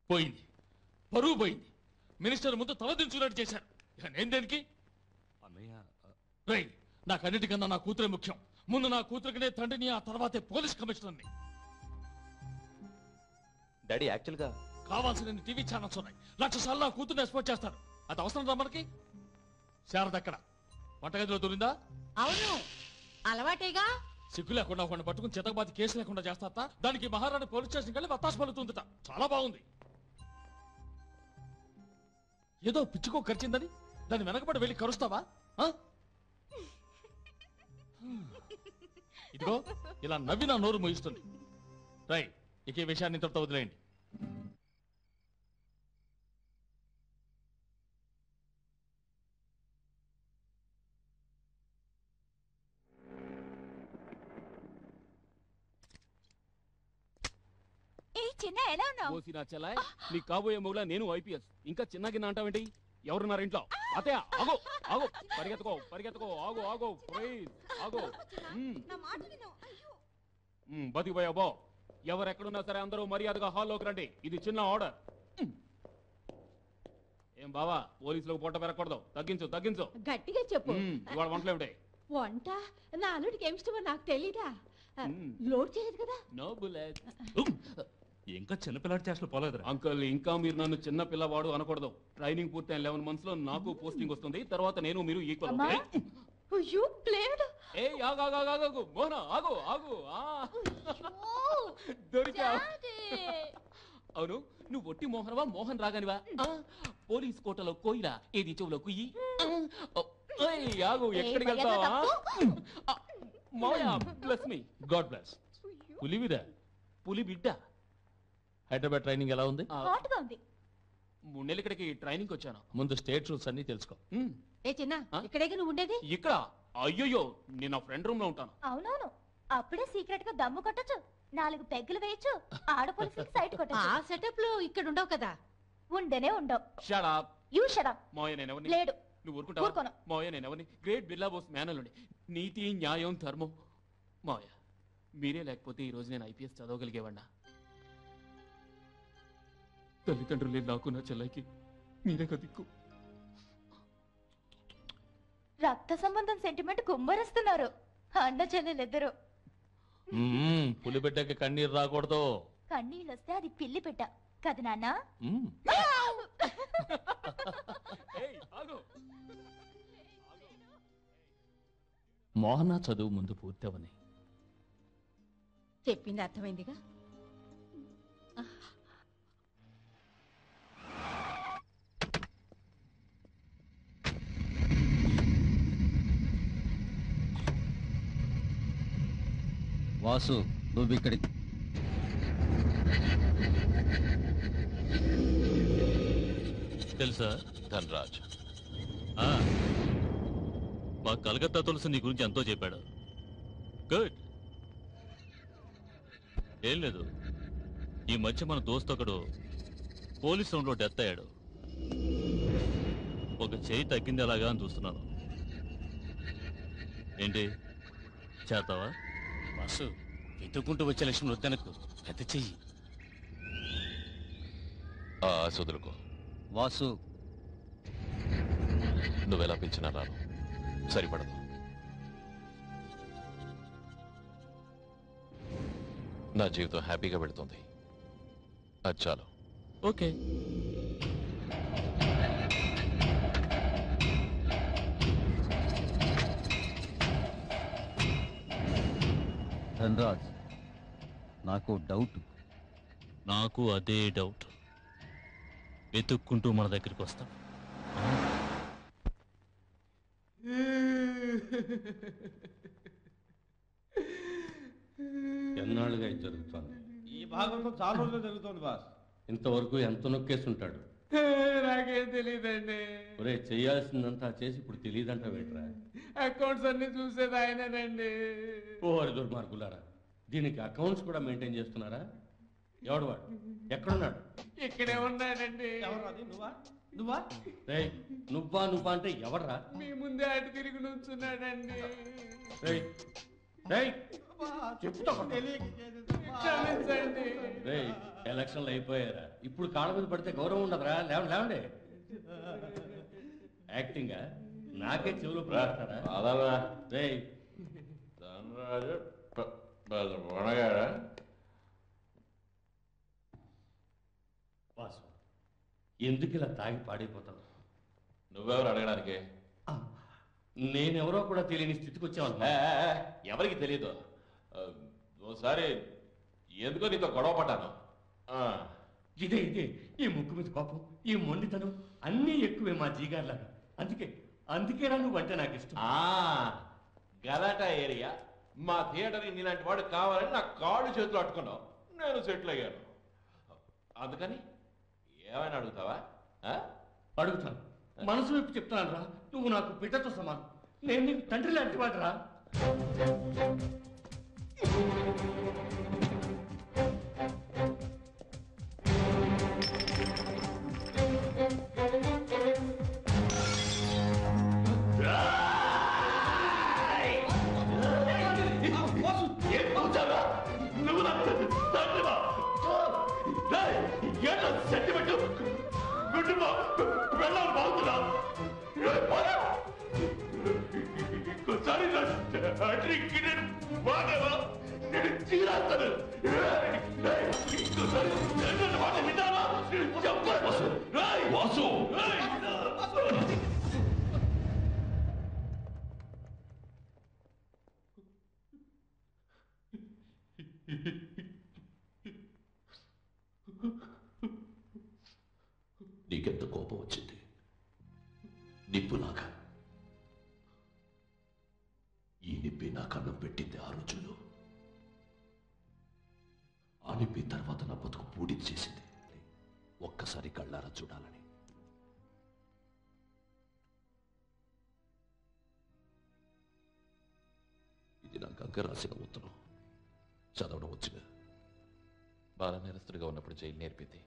పోయింది పరువు పోయింది మినిస్టర్ ముందు తలదించున్నట్టు చేశారు ఇక నేను దేనికి అన్నయ్య రై నాకన్నిటికన్నా నా కూతురే ముఖ్యం ముందు నా కూతురికినే తండ్రిని ఆ తర్వాతే పోలీస్ కమిషనర్ని డాడీ యాక్చువల్గా కావాల్సిన టీవీ ఛానల్స్ ఉన్నాయి లక్ష సార్లు నా కూతుర్ని ఎక్స్పోర్ట్ చేస్తారు అది అవసరం రా మనకి శారద ఎక్కడ వంటగదిలో దొరిందా అవును అలవాటేగా సిగ్గు లేకుండా ఒకరిని పట్టుకుని చితకబాతి కేసు లేకుండా చేస్తారట దానికి మహారాణి పోలీస్ స్టేషన్ వెళ్ళి వత్తాసు పలుతుందట చాలా బాగుంది ఏదో పిచ్చుకో ఖర్చిందని దాన్ని వెనకబడి వెళ్ళి కరుస్తావా ఆ? ఇదిగో ఇలా నవ్వి నా నోరు మోయిస్తుంది రై ఇక ఈ విషయాన్ని ఇంతటితో వదిలేయండి ఏ చిన్న ఎలా ఉన్నావు ఓసి నా చెల్లాయ్ నీ కాబోయే మొగుల నేను ఐపీఎస్ ఇంకా చిన్న గిన్న అంటావేంటి ఎవరున్నారు ఇంట్లో అతయ్య ఆగో ఆగో పరిగెత్తుకో పరిగెత్తుకో ఆగో ఆగో ప్లీజ్ ఆగో మ్మ్. మ్మ్, బతికిపోయా బో ఎవరెక్కడున్నా సరే అందరూ మర్యాదగా హాల్లోకి రండి ఇది చిన్న ఆర్డర్ మ్మ్. ఏం బావా పోలీసులకు పొట్ట పెరగకూడదు తగ్గించు తగ్గించు గట్టిగా చెప్పు మ్మ్, ఇవాళ వంటలు ఏమిటి వంట నా అల్లుడికి ఏమి ఇష్టమో నాకు తెలీదా ఆ, మ్మ్. లోడ్ చేయలేదు కదా నో బుల్లెట్ ఇంకా చిన్నపిల్లాడి చేష్టలు పోలేదురా అంకుల్ ఇంకా మీరు నన్ను చిన్న పిల్లవాడు అనకూడదు ట్రైనింగ్ పూర్తయిన లెవెన్ మంత్స్ లో నాకు పోస్టింగ్ వస్తుంది తర్వాత నేను మీరు ఈక్వల్ అమ్మా. అయ్యో బ్లేడ్ ఏ ఆగు ఆగు ఆగు ఆగు, ఆగు మోహన ఆగు ఆగు ఆ దొరికా అవును నువ్వు ఒట్టి మోహనవా మోహన్ రాగానివా ఆ, పోలీస్ కోటలో కోయిలా ఏది చెవులో కుయ్యి ఆ, ఓ, ఏయ్, ఆగు ఎక్కడికి మర్యాద వెళ్తావా మోయా ప్లస్ మీ గాడ్ బ్లెస్ పులివిదా పులి బిడ్డ హైదరాబాద్ ట్రైనింగ్ ఎలా ఉంది ఆ, హాట్ గా ఉంది మూడు నెలలు ఇక్కడికి ట్రైనింగ్ వచ్చాను ముందు స్టేట్ రూల్స్ అన్ని తెలుసుకో ఉమ్, ఏ చిన్న ఆ? ఇక్కడేగా నువ్వు ఉండేది ఇక్కడ అయ్యయ్యో నేను నా ఫ్రెండ్ రూమ్ లో ఉంటాను అవునవును అప్పుడే సీక్రెట్ గా దమ్ము కొట్టచ్చు నాలుగు పెగ్గులు వేయచ్చు ఆడ పోలీసులకి సైట్ ఆ కొట్టచ్చు సెటప్ లో ఇక్కడ ఉండవు కదా ఉండనే ఉండవు షడా యూ షడప్ మోయ నేను ఎవరిని లేడు నువ్వు ఊరుకుంటావా ఊరుకోను. మోయ నేను ఎవరిని గ్రేట్ బిర్లా బోస్ మేనలుండి నీతి న్యాయం ధర్మం మోయ మీరే లేకపోతే ఈ రోజు నేను ఐపీఎస్ చదవగలిగేవాడినా తల్లిదండ్రులు లేని నాకు నా చెల్లైకి మీరే దిక్కు రక్త సంబంధం సెంటిమెంట్ కుమ్మరిస్తున్నారు అన్న చెల్లెలిద్దరు మ్మ్, పులిబిడ్డకి కన్నీరు రాకూడదు కన్నీళ్ళు వస్తే అది పిల్లి పెట్ట కదా నాన్న మ్మ్. ఏయ్, ఆగు. మోహన చదువు ముందు పూర్తవని చెప్పింది అర్థమైందిగా వాసు నువ్వు ఇక్కడి తెలుసా ధనరాజ్ ఆ, మా కలకత్తా తులసి నీ గురించి ఎంతో చెప్పాడు గుడ్ ఏం లేదు ఈ మధ్య మన దోస్త్ ఒకడు పోలీస్ రౌండ్లో డెత్ అయ్యాడు ఒక చేయి తగ్గింది ఎలాగా అని చూస్తున్నాను ఏంటి చేస్తావా బస్సు వెతుక్కుంటూ వచ్చే లక్ష్మి వద్దనకు పెద్ద చెయ్యి ఆ ఆశ వదులుకో వాసు నువ్వెలా పిలిచినా రాను సరిపడదు నా జీవితం హ్యాపీగా పెడుతుంది అది చాలు ఓకే ధనరాజ్ నాకు డౌట్ నాకు అదే డౌట్ వెతుక్కుంటూ మన దగ్గరికి వస్తాం ఎన్నాళ్ళుగా ఇది జరుగుతోంది ఈ భాగంలో చాలా రోజులు జరుగుతోంది బాస్ ఇంతవరకు ఎంత నొక్కేస్తుంటాడు నాకేం తెలియదండి ఒరే చేయాల్సిందంతా చేసి ఇప్పుడు తెలియదంట వేట్రా అకౌంట్స్ అన్ని చూసేది ఆయనేనండి ఓ హరి దుర్మార్గులారా దీనికి అకౌంట్స్ కూడా మెయింటైన్ చేస్తున్నారా ఎవడు వాడు ఎక్కడున్నాడు ఇక్కడే ఉన్నాడండి ఎవరు అది నువ్వా నువ్వా రేయ్ నువ్వా నువ్వా అంటే ఎవడరా మీ ముందే అటు తిరిగి నుంచున్నాడండి రేయ్ రేయ్ చెప్తా క్షమించండి రేయ్ ఎలక్షన్లు అయిపోయారా ఇప్పుడు కాళ్ళ మీద పడితే గౌరవం ఉండదురా లేవండి లేవండి యాక్టింగ్ నాకే చెవులు ప్రాడతారా రాదాలా రేయ్ ధనరాజు వనగాడా వాసు ఎందుకు ఇలా తాగి పాడైపోతావు నువ్వెవరు అడగడానికి ఆ, నేనెవరో కూడా తెలియని స్థితికి వచ్చావన్నా ఏ, ఏ, ఏ, ఎవరికి తెలియదు ఆ, ఓసారి ఎందుకో నీతో గొడవ పడ్డాను ఆ, ఇదే ఇదే ఈ ముక్కు మీద కోపం ఈ మొండితనం అన్నీ ఎక్కువే మా జీగార్లాగా అందుకే అందుకేనా నువ్వంటే నాకు ఇష్టం ఆ, గలాటా ఏరియా మా థియేటర్కి నీలాంటి వాడు కావాలని నా కాళ్ళు చేతులు అట్టుకున్నావు నేను సెటిల్ అయ్యాను అందుకని ఏమైనా అడుగుతావా ఆ? అడుగుతాను మనసు వైపు చెప్తాను రా నువ్వు నాకు బిడ్డతో సమానం నేను నీకు తండ్రి లాంటి వాడురా నువ్వు నాకు తండ్రివా ఏంటో సెంటిమెంట్ గుడ్డుమా వెళ్ళాలి బాగుంటుందా ఇంకోసారి నా తండ్రికి నేను వాడేవా నేను చీరాస్తాను ఇంకోసారి నన్ను మాట విన్నావా చెప్పాను వాసు నీకెంత కోపం వచ్చింది నిప్పులాగా ఈ నిప్పి నాకు అన్నం పెట్టింది ఆ రోజుల్లో ఆ నిప్పి తర్వాత నా బతుకు పూడిది చేసింది ఒక్కసారి కళ్ళారా చూడాలని ఇది నా గంగ రాసిన ఉత్తరం చదవడం వచ్చుగా బాల నేరస్తుడిగా ఉన్నప్పుడు జైలు నేర్పింది